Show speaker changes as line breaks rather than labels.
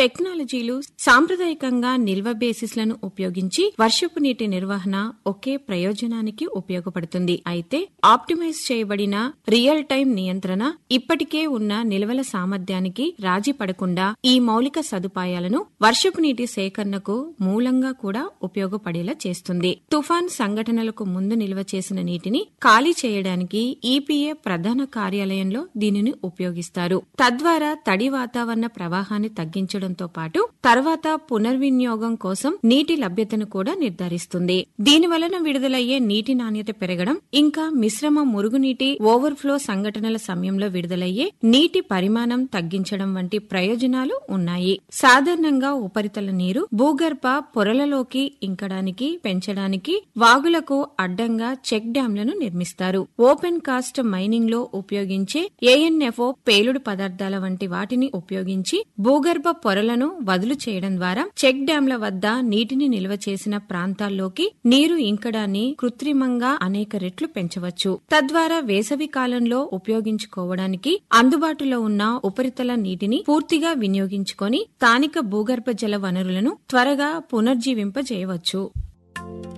టెక్నాలజీలు సాంప్రదాయకంగా నిల్వ బేసిస్లను ఉపయోగించి వర్షపు నీటి నిర్వహణ ఒకే ప్రయోజనానికి ఉపయోగపడుతుంది అయితే ఆప్టిమైజ్ చేయబడిన రియల్ టైం నియంత్రణ ఇప్పటికే ఉన్న నిల్వల సామర్థ్యానికి రాజీ పడకుండా ఈ మౌలిక సదుపాయాలను వర్షపు నీటి సేకరణకు మూలంగా కూడా ఉపయోగపడేలా చేస్తుంది తుఫాన్ సంఘటనలకు ముందు నిల్వ చేసిన నీటిని ఖాళీ చేయడానికి ఈపీఏ ప్రధాన కార్యాలయంలో దీనిని ఉపయోగిస్తారు తద్వారా తడి వాతావరణ ప్రవాహాన్ని తగ్గించడంతో పాటు తర్వాత పునర్వినియోగం కోసం నీటి లభ్యతను కూడా నిర్ధారిస్తుంది దీని వలన విడుదలయ్యే నీటి నాణ్యత పెరగడం ఇంకా మిశ్రమ మురుగునీటి ఓవర్ఫ్లో సంఘటనల సమయంలో విడుదలయ్యే నీటి పరిమాణం తగ్గించడం వంటి ప్రయోజనాలు ఉన్నాయి సాధారణంగా ఉపరితల నీరు భూగర్భ పొరలలోకి ఇంకడానికి పెంచడానికి వాగులకు అడ్డంగా చెక్ డ్యాంలను నిర్మిస్తారు ఓపెన్ కాస్ట్ మైనింగ్ లో ఉపయోగించే ఏఎన్ఎఫ్ఓ పేలుడు పదార్థాల వంటి వాటిని ఉపయోగించి భూగర్భ పొరలను వదులు చేయడం ద్వారా చెక్ డ్యాంల వద్ద నీటిని నిల్వ చేసిన ప్రాంతాల్లోకి నీరు ఇంకడాన్ని కృత్రిమంగా అనేక రెట్లు పెంచవచ్చు తద్వారా వేసవి కాలంలో ఉపయోగించుకోవడానికి అందుబాటులో ఉన్న ఉపరితల నీటిని పూర్తిగా వినియోగించుకొని స్థానిక భూగర్భ జల వనరులను త్వరగా పునర్జీవింపజేయవచ్చు